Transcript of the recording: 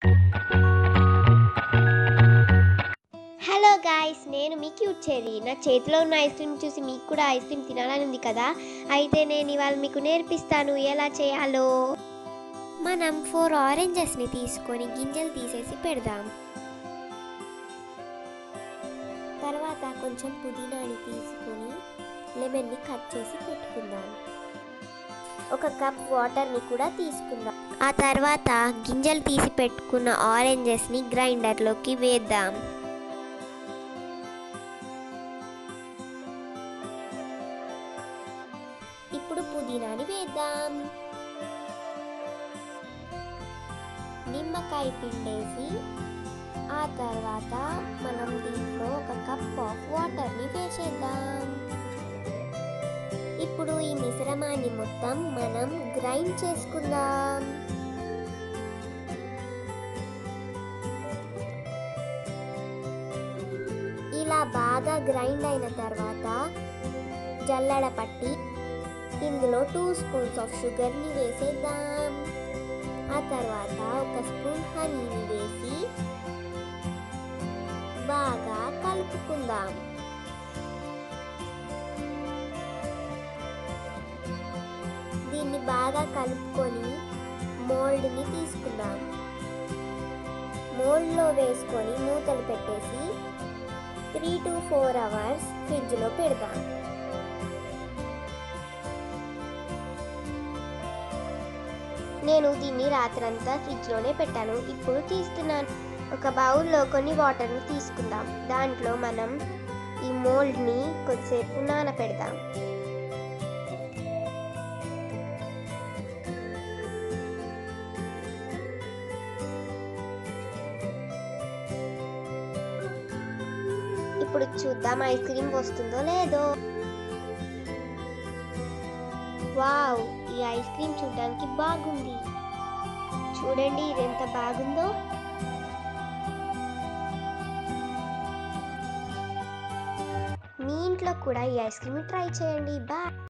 hello guys నేను మీ cute cherry నా చేతిలో ఉన్న ఐస్ క్రీమ్ చూసి మీకు కూడా ఐస్ క్రీమ్ తినాలని ఉంది కదా అయితే నేను ఇవాళ మీకు నేర్పిస్తాను ఎలా చేయాలో మనం ఫోర్ ఆరెంజెస్ని తీసుకొని గింజలు తీసేసి పెడదాం తర్వాత కొంచెం పుదీనాని తీసుకొని లెమన్ని కట్ చేసి పెట్టుకుందాం ఒక కప్ వాటర్ని కూడా తీసుకుందాం ఆ తర్వాత గింజలు తీసి పెట్టుకున్న ఆరెంజెస్ని గ్రైండర్లోకి వేద్దాం ఇప్పుడు పుదీనాని వేద్దాం నిమ్మకాయ పిండేసి ఆ తర్వాత మనం దీంట్లో ఒక కప్ ఆఫ్ వాటర్ని వేసేద్దాం ఇప్పుడు ఈ మిశ్రమాన్ని మొత్తం మనం గ్రైండ్ చేసుకుందాం ఇలా బాగా గ్రైండ్ అయిన తర్వాత జల్లడ పట్టి ఇందులో టూ స్పూన్స్ ఆఫ్ షుగర్ని వేసేద్దాం ఆ తర్వాత ఒక స్పూన్ హనీని వేసి బాగా కలుపుకుందాం దీన్ని బాగా కలుపుకొని మోల్డ్ని తీసుకుందాం మోల్డ్లో వేసుకొని మూతలు పెట్టేసి త్రీ టు ఫోర్ అవర్స్ ఫ్రిడ్జ్లో పెడదాం నేను దీన్ని రాత్రంతా ఫ్రిడ్జ్లోనే పెట్టాను ఇప్పుడు తీస్తున్నాను ఒక బౌల్లో కొన్ని వాటర్ని తీసుకుందాం దాంట్లో మనం ఈ మోల్డ్ని కొద్దిసేపు నానపెడదాం ఇప్పుడు చూద్దాం ఐస్ క్రీమ్ వస్తుందో లేదో వావ్ ఈ ఐస్ క్రీమ్ చూడడానికి బాగుంది చూడండి ఇది ఎంత బాగుందో మీ ఇంట్లో కూడా ఈ ఐస్ క్రీమ్ ట్రై చేయండి బాయ్